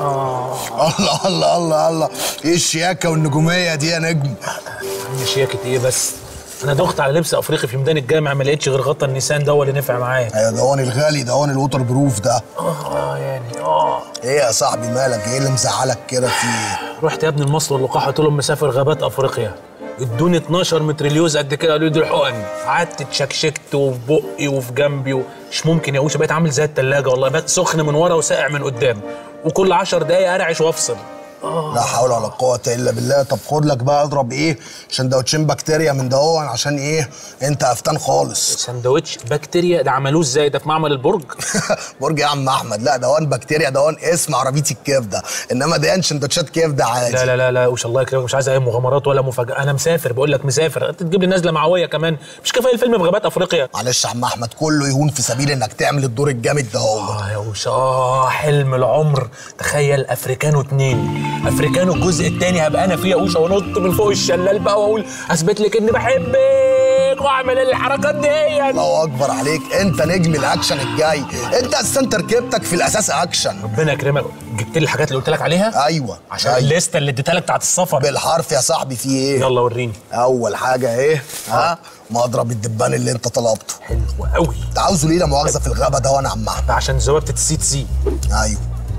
الله الله الله الله ايه الشياكه والنجوميه دي يا نجم عم شياكة ايه بس انا دخت على لبس افريقي في ميدان الجامع ما لقيتش غير غطا النيسان ده هو اللي نفع معايا ايوه دوان الغالي دوان الوتر بروف ده اه يعني اه ايه يا صاحبي مالك ايه اللي مزعلك كده في ايه رحت يا ابني المصل واللقاح قلت لهم مسافر غابات افريقيا ادوني 12 متريليوز قد كده قالوا لي دول حقن قعدت اتشكشكت وفي بقي وفي جنبي مش ممكن يا اوشه بقيت عامل زي التلاجة والله بقيت سخن من ورا وساقع من قدام وكل 10 دقايق ارعش وافصل لا حول ولا قوة إلا بالله طب خد لك بقى اضرب إيه سندوتشين بكتيريا من دهون عشان إيه أنت قفتان خالص سندوتش بكتيريا ده عملوه ازاي ده في معمل البرج برج يا عم أحمد لا دهون بكتيريا دهون اسم عربيتي الكبدة إنما ده سندوتشات كبدة عادي لا لا لا لا وش الله يكرمك مش عايز اي مغامرات ولا مفاجاه انا مسافر بقول لك مسافر انت تجيب لي نازله معويه كمان مش كفايه الفيلم في غابات افريقيا معلش يا عم أحمد كله يهون في سبيل إنك تعمل الدور الجامد ده هو اه يا وش اه حلم العمر تخيل افريكانو اتنين افريكانو الجزء التاني هبقى انا فيه يا اوشه وانط من فوق الشلال بقى واقول اثبت لك اني بحبك واعمل الحركات دي الله أكبر عليك أنت نجم الأكشن الجاي أنت أساسا تركيبتك في الأساس أكشن ربنا يكرمك جبت لي الحاجات اللي قلت لك عليها أيوه عشان أيوة. الليسته اللي اديتها لك بتاعت السفر بالحرف يا صاحبي في إيه يلا وريني اول حاجه ايه ها مضرب الدبان اللي انت طلبته حلو قوي انت عاوزه ليه لا مؤاخذه في الغابه ده وانا عم احمد ده عشان ذبابه السي سي ايوه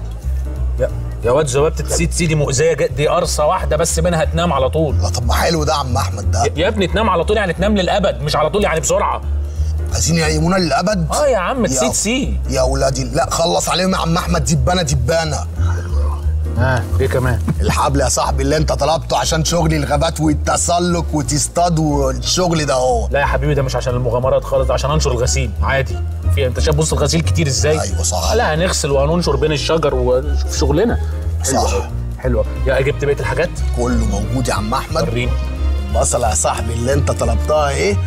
يا يا واد ذبابه السي سي دي مؤذيه جد- دي قرصه واحده بس منها تنام على طول لا طب ما حلو ده يا عم احمد ده يا ابني تنام على طول يعني تنام للابد مش على طول يعني بسرعه عايزين يقيمونا للابد اه يا عم يا- تسي تسي يا ولادي لا خلص عليهم يا عم احمد دبانه دبانه ها ايه كمان الحبل يا صاحبي اللي انت طلبته عشان شغل الغابات والتسلق وتصطاد والشغل ده هو لا يا حبيبي ده مش عشان المغامرات خالص ده عشان انشر الغسيل عادي في انت شايف بص الغسيل كتير ازاي ايوه صح. لا هنغسل وهننشر بين الشجر ونشوف شغلنا حلوة صح. أوي. حلوه يا جبت بقيه الحاجات كله موجود يا عم احمد وريني البصله يا صاحبي اللي انت طلبتها ايه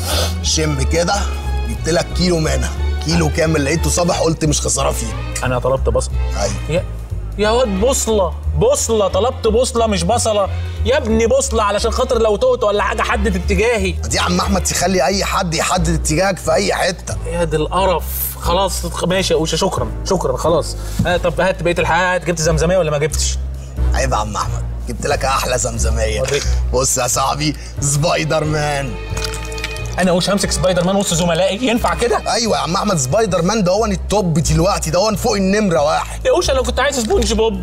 شم كده جبت لك كيلو منها كيلو كامل لقيته صبح قلت مش خساره فيك انا طلبت بصل ايوه يا يا واد بوصله بوصله طلبت بوصله مش بصله يا ابني بوصله علشان خاطر لو توت ولا حاجه حدد اتجاهي دي يا عم احمد تخلي اي حد يحدد اتجاهك في اي حته يا دي القرف خلاص ماشي يا اوشا شكرا شكرا خلاص آه طب هات بقيه الحاجات جبت زمزميه ولا ما جبتش عيب يا عم احمد جبت لك احلى زمزميه وريك. بص يا صاحبي سبايدر مان انا اوش همسك سبايدر مان وسط زملائي ينفع كده ايوه يا عم احمد سبايدر مان ده هو التوب دلوقتي ده هو فوق النمره واحد يا اوشا لو كنت عايز سبونج بوب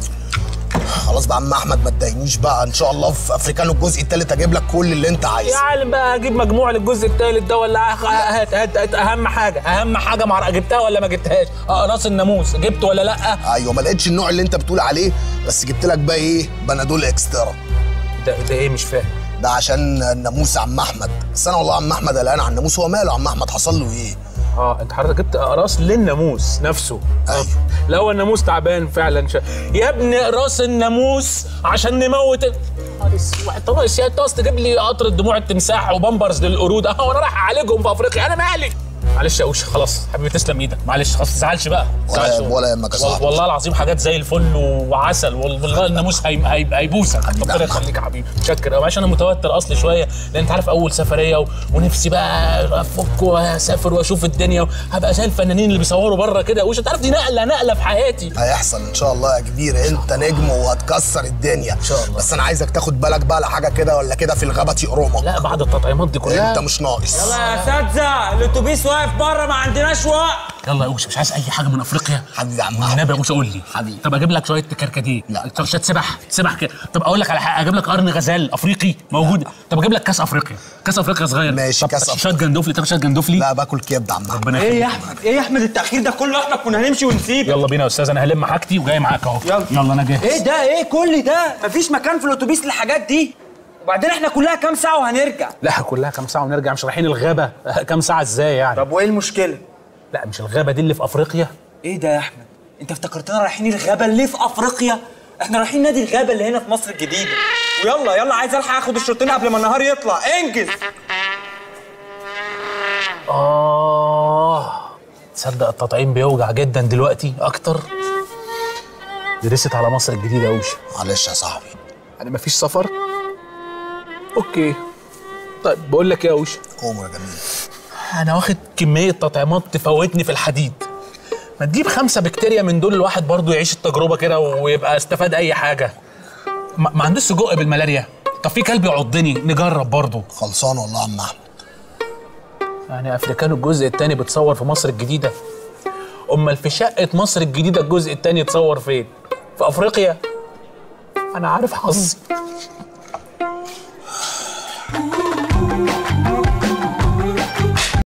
خلاص بقى يا عم احمد ما تضايقنيش بقى ان شاء الله في افريكانو الجزء الثالث اجيب لك كل اللي انت يا عايزه عالم بقى اجيب مجموع للجزء الثالث ده ولا أخ- هات هات هات اهم حاجه اهم حاجه مع جبتها ولا ما جبتهاش اه راس الناموس جبت ولا لا ايوه ما لقيتش النوع اللي انت بتقول عليه بس جبت لك بقى ايه بنادول اكسترا ده, ده ايه مش فاهم ده عشان الناموس يا عم احمد بس انا والله يا عم احمد قلقان على الناموس هو ماله يا عم احمد حصل له ايه اه انت حضرتك جبت اقراص للناموس نفسه أيوة. لا هو الناموس تعبان فعلا ش... يا ابني اقراص الناموس عشان نموت ال- نهار اسود. طب يا توست تجيب لي قطره دموع التمساح وبامبرز للقرود اه وانا رايح اعالجهم في افريقيا انا مالي معلش يا اوش خلاص حبيبي تسلم ايدك معلش خلاص ما تزعلش بقى ما ولا- تزعلش. ولا يهمك يا وال- صاحبي. والله العظيم حاجات زي الفل وعسل وال- والله الناموس هي... هي... هيبوسك حبيبي ربنا يا يخليك يا حبيبي متشكر معلش انا متوتر اصلي شويه لان انت عارف اول سفريه و... ونفسي بقى افك واسافر واشوف الدنيا هبقى زي الفنانين اللي بيصوروا بره كده وش انت عارف دي نقله نقله في حياتي هيحصل ان شاء الله يا كبير انت نجم وهتكسر الدنيا ان شاء الله. بس انا عايزك تاخد بالك بقى لحاجه كده ولا كده في الغابه تقرمك لا بعد التطعيمات دي كلها انت مش ناقص يلا يا اساتذه الاتوبيس واقف بره ما عندناش وقت يلا يا اوش مش عايز اي حاجه من افريقيا حبيبي يا عم والنبي يا اوش قول لي حبيبي. طب اجيب لك شويه كركديه لا. شويه سبح سبح كده طب اقول لك على حاجه اجيب لك قرن غزال افريقي موجود طب اجيب لك كاس افريقيا كاس افريقيا صغير ماشي، طب كاس شويه أفريقيا. جندوفلي طب شويه جندوفلي لا باكل كبده يا عم ربنا ايه يا يخليك احمد ايه يا احمد التاخير ده كله احنا كنا هنمشي ونسيب يلا بينا يا استاذ انا هلم حاجتي وجاي معاك اهو يلا. يلا انا جاهز ايه ده ايه كل ده مفيش مكان في الاتوبيس للحاجات دي وبعدين احنا كلها كام ساعه وهنرجع لا كلها كام ساعه ونرجع مش رايحين الغابه كام ساعه ازاي يعني طب وايه المشكله لا مش الغابه دي اللي في افريقيا ايه ده يا احمد انت افتكرتنا رايحين الغابه اللي في افريقيا احنا رايحين نادي الغابه اللي هنا في مصر الجديده ويلا يلا عايز الحق اخد الشوطين قبل ما النهار يطلع انجز آه تصدق التطعيم بيوجع جدا دلوقتي أكتر درست على مصر الجديدة أوش معلش يا صاحبي يعني مفيش سفر أوكي طيب بقول لك إيه يا أوش قوم يا جميل أنا واخد كمية تطعيمات تفوتني في الحديد ما تجيب خمسة بكتيريا من دول الواحد برضو يعيش التجربة كده ويبقى استفاد أي حاجة ما, ما عندوش سجق بالملاريا طب في كلب يعضني نجرب برضو خلصان والله يا عم احمد يعني افريكانو الجزء الثاني بتصور في مصر الجديدة امال في شقة مصر الجديدة الجزء الثاني اتصور فين في افريقيا انا عارف حظي